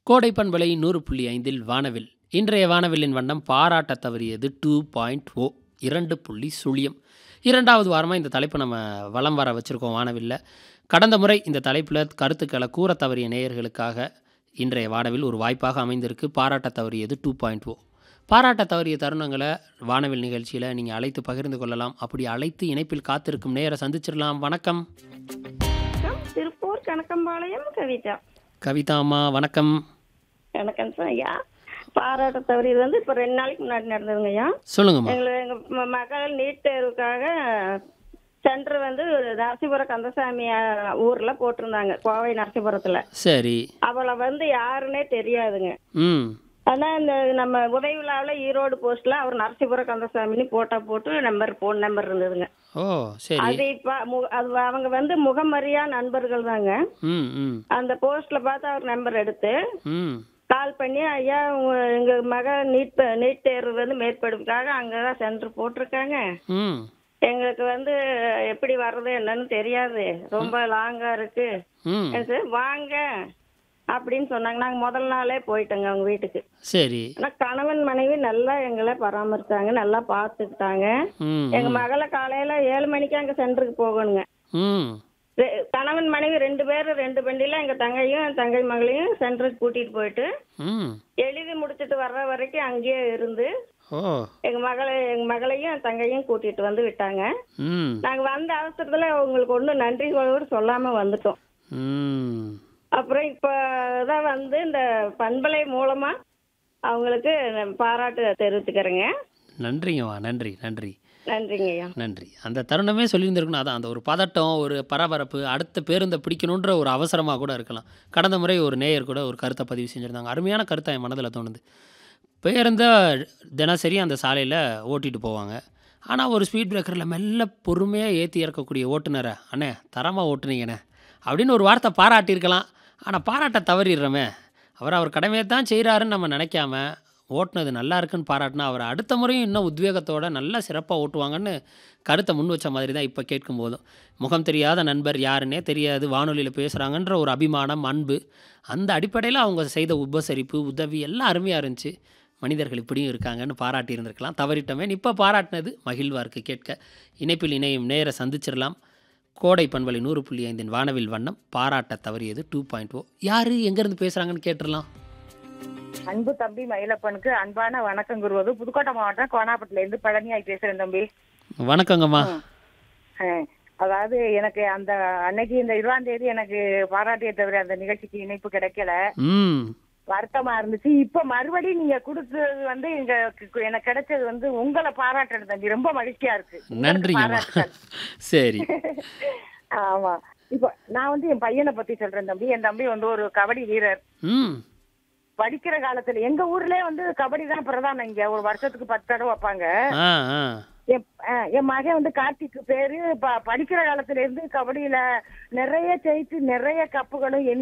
கோடை பண்பலை நூறு புள்ளி ஐந்தில் வானவில் இன்றைய வானவில்லின் வண்ணம் பாராட்டத் தவறியது டூ பாயிண்ட் ஓ இரண்டு புள்ளி சுழியம் இரண்டாவது வாரமாக இந்த தலைப்பு நம்ம வலம் வர வச்சுருக்கோம் வானவில்ல கடந்த முறை இந்த தலைப்பில் கருத்துக்களை கூற தவறிய நேயர்களுக்காக இன்றைய வானவில் ஒரு வாய்ப்பாக அமைந்திருக்கு பாராட்டத் தவறியது டூ பாயிண்ட் ஓ பாராட்ட தவறிய தருணங்களை வானவில் நிகழ்ச்சியில் நீங்கள் அழைத்து பகிர்ந்து கொள்ளலாம் அப்படி அழைத்து இணைப்பில் காத்திருக்கும் நேர சந்திச்சிடலாம் வணக்கம் வணக்கம் திருப்பூர் கணக்கம்பாளையம் கவிதா கவிதா அம்மா வணக்கம் வணக்கம் சார் ஐயா பாராட்ட தவறியது வந்து இப்போ ரெண்டு நாளைக்கு முன்னாடி நடந்ததுங்க ஐயா சொல்லுங்கம்மா எங்களை எங்கள் ம- மகள் நீட் தேர்வுக்காக சென்டர் வந்து நரசிபுரம் கந்தசாமி அஹ், ஊர்ல போட்டிருந்தாங்க கோவை நரசிபுரத்துல சரி அவளை வந்து யாருன்னே தெரியாதுங்க ம் ஆனா இந்த நம்ம உதவி விழாவில் ஈரோடு போஸ்ட்ல அவர் நரசிபுரம் கந்தசாமின்னு போட்டோ போட்டு நம்பர் ஃபோன் நம்பர் இருந்ததுங்க ஓ சரி அது இப்ப மு- அது அவங்க வந்து முகமறியா நண்பர்கள் தாங்க ம் ம் அந்த போஸ்ட்ல பார்த்து அவர் நம்பர் எடுத்து ம் கால் பண்ணி ஐயா உங்க எங்க மக நீட் ப- நீட் தேர்வு வந்து மேற்படிப்புக்காக அங்கதான் சென்டர் போட்டிருக்காங்க ம் எங்களுக்கு வந்து எப்படி வர்றது என்னன்னு தெரியாது ரொம்ப லாங்கா இருக்கு ம் எனக்கு வாங்க அப்படின்னு சொன்னாங்க நாங்க முதல் நாளே போயிட்டோங்க அவங்க வீட்டுக்கு சரி ஆனா கணவன் மனைவி நல்லா எங்களை பராமரிச்சாங்க நல்லா பார்த்துக்கிட்டாங்க ம் எங்க மகளை காலையில ஏழு மணிக்கு அங்க சென்டருக்கு போகணுங்க ம் ரெ- கணவன் மனைவி ரெண்டு பேரும் ரெண்டு வண்டியில எங்க தங்கையும் என் தங்கை மகளையும் சென்டருக்கு கூட்டிட்டு போயிட்டு ம் எழுதி முடிச்சிட்டு வர்ற வரைக்கும் அங்கேயே இருந்து ஓ எங்க மகளை எங்க மகளையும் என் தங்கையும் கூட்டிட்டு வந்து விட்டாங்க ம் நாங்க வந்த அவசரத்துல உங்களுக்கு ஒன்றும் நன்றி கூட சொல்லாம வந்துட்டோம் ம் அப்புறம் இப்பதான் வந்து இந்த பண்பலை மூலமா அவங்களுக்கு பாராட்டு தெரிவிச்சுக்கிறேங்க நன்றிங்கம்மா நன்றி நன்றி நன்றிங்க ஐயா நன்றி அந்த தருணமே சொல்லியிருந்திருக்கணும் அதான் அந்த ஒரு பதட்டம் ஒரு பரபரப்பு அடுத்த பேருந்தை பிடிக்கணுன்ற ஒரு அவசரமாக கூட இருக்கலாம் கடந்த முறை ஒரு நேயர் கூட ஒரு கருத்தை பதிவு செஞ்சுருந்தாங்க அருமையான கருத்தை என் மனதில் தோணுது பேருந்தை தினசரி அந்த சாலையில் ஓட்டிட்டு போவாங்க ஆனால் ஒரு ஸ்பீட் பிரேக்கரில் மெல்ல பொறுமையாக ஏற்றி இறக்கக்கூடிய ஓட்டுநரை அண்ணே தரமாக ஓட்டுனீங்கண்ணே அப்படின்னு ஒரு வார்த்தை பாராட்டியிருக்கலாம் ஆனால் பாராட்ட தவறிடுறோமே அவர் அவர் கடமையை தான் செய்கிறாருன்னு நம்ம நினைக்காம ஓட்டுனது நல்லா இருக்குன்னு பாராட்டினா அவர் அடுத்த முறையும் இன்னும் உத்வேகத்தோட நல்லா சிறப்பாக ஓட்டுவாங்கன்னு கருத்தை முன் வச்ச மாதிரி தான் இப்போ கேட்கும் போதும் முகம் தெரியாத நண்பர் யாருன்னே தெரியாது வானொலியில் பேசுகிறாங்கன்ற ஒரு அபிமானம் அன்பு அந்த அடிப்படையில் அவங்க செய்த உபசரிப்பு உதவி எல்லாம் அருமையாக இருந்துச்சு மனிதர்கள் இப்படியும் இருக்காங்கன்னு பாராட்டி இருந்திருக்கலாம் தவறிட்டமே இப்போ பாராட்டினது மகிழ்வா இருக்கு கேட்க இணைப்பில் இணையும் நேர சந்திச்சிடலாம் கோடை பண்பலை நூறு புள்ளி ஐந்தின் வானவில் வண்ணம் பாராட்ட தவறியது டூ பாயிண்ட் ஓ யார் எங்கேருந்து பேசுகிறாங்கன்னு கேட்டுடலாம் அன்பு தம்பி மயிலப்பனுக்கு அன்பான வணக்கம் கூறுவது புதுக்கோட்டை மாவட்டம் கோனாப்பட்டில இருந்து பழனியாய் பேசுறேன் தம்பி வணக்கங்கம்மா அஹ், அதாவது எனக்கு அந்த அன்னைக்கு இந்த இருபதாம் தேதி எனக்கு பாராட்டிய தவிர அந்த நிகழ்ச்சிக்கு இணைப்பு கிடைக்கல ம் வருத்தமா இருந்துச்சு இப்ப மறுபடியும் நீங்க கொடுத்தது வந்து இங்க கு- எனக்கு கிடைச்சது வந்து உங்களை பாராட்டுறது தம்பி ரொம்ப மகிழ்ச்சியா இருக்கு உங்களுக்கு நன்றிங்கம்மா பாராட்டுகள். சரி ஆமா இப்ப நான் வந்து என் பையனை பத்தி சொல்றேன் தம்பி என் தம்பி வந்து ஒரு கபடி வீரர் ம் படிக்கிற காலத்துல எங்க ஊர்லயே வந்து கபடி தான் பிரதானம் இங்க ஒரு வருஷத்துக்கு பத்து தடவை வைப்பாங்க ஆ ஆ என் அஹ் என் மகன் வந்து கார்த்திக் பேரு ப- படிக்கிற காலத்துல இருந்து கபடியில நிறைய ஜெயிச்சு நிறைய கப்புகளும்